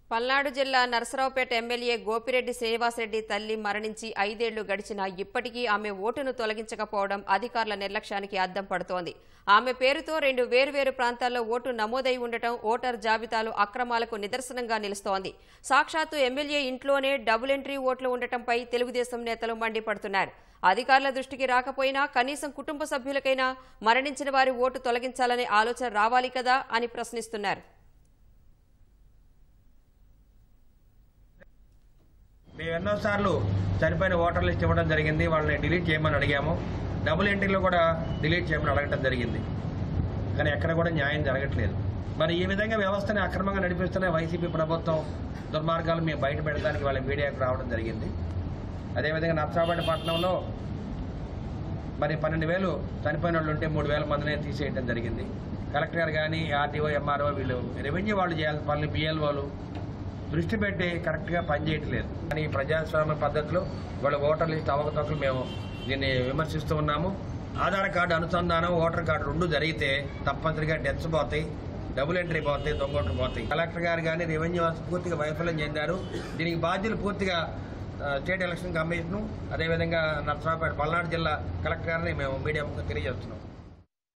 పల్నాడు జిల్లా నరసరావుపేట ఎమ్మెల్యే గోపిరెడ్డి శ్రీనివాసరెడ్డి తల్లి మరణించి ఐదేళ్లు గడిచినా ఇప్పటికీ ఆమె ఓటును తొలగించకపోవడం అధికారుల నిర్లక్ష్యానికి అద్దం పడుతోంది ఆమె పేరుతో రెండు వేర్వేరు ప్రాంతాల్లో ఓటు నమోదై ఉండటం ఓటర్ జాబితాలో అక్రమాలకు నిదర్శనంగా నిలుస్తోంది సాక్షాత్తు ఎమ్మెల్యే ఇంట్లోనే డబుల్ ఎంట్రీ ఓట్లు ఉండటంపై తెలుగుదేశం నేతలు మండిపడుతున్నారు అధికారుల దృష్టికి రాకపోయినా కనీసం కుటుంబ సభ్యులకైనా మరణించిన వారి ఓటు తొలగించాలనే ఆలోచన రావాలి కదా అని ప్రశ్నిస్తున్నారు మేము ఎన్నోసార్లు చనిపోయిన ఓటర్ లిస్ట్ ఇవ్వడం జరిగింది వాళ్ళని డిలీట్ చేయమని అడిగాము డబుల్ ఎంట్రీలో కూడా డిలీట్ చేయమని అడగటం జరిగింది కానీ ఎక్కడ కూడా న్యాయం జరగట్లేదు మరి ఈ విధంగా వ్యవస్థని అక్రమంగా నడిపిస్తున్న వైసీపీ ప్రభుత్వం దుర్మార్గాలు మేము బయట పెడతానికి వాళ్ళ మీడియాకు రావడం జరిగింది అదేవిధంగా నర్సాపేట పట్టణంలో మరి పన్నెండు వేలు చనిపోయిన వాళ్ళు ఉంటే మూడు వేల మందిని తీసేయడం జరిగింది కలెక్టర్ గారు కానీ ఆర్టీఓ ఎంఆర్ఓ వీళ్ళు రెవెన్యూ వాళ్ళు చేయాల్సిన పనులు బిఎల్ఓలు దృష్టి పెట్టి కరెక్ట్గా పనిచేయట్లేదు కానీ ఈ ప్రజాస్వామ్య పద్ధతిలో వాళ్ళ ఓటర్ లిస్ట్ అవకతవకలు మేము దీన్ని విమర్శిస్తూ ఉన్నాము ఆధార్ కార్డు అనుసంధానం ఓటర్ కార్డు రెండు జరిగితే తప్పనిసరిగా డెత్స్ పోతాయి డబుల్ ఎంట్రీ పోతాయి దొంగోట్లు పోతాయి కలెక్టర్ గారు కానీ రెవెన్యూ వ్యవస్థ పూర్తిగా వైఫల్యం చెందారు దీనికి బాధ్యులు పూర్తిగా ఆ, స్టేట్ ఎలక్షన్ కమిషన్ అదేవిధంగా నర్సరావుపేట పల్నాడు జిల్లా కలెక్టర్ గారిని మేము మీడియా ముఖంగా తెలియజేస్తున్నాం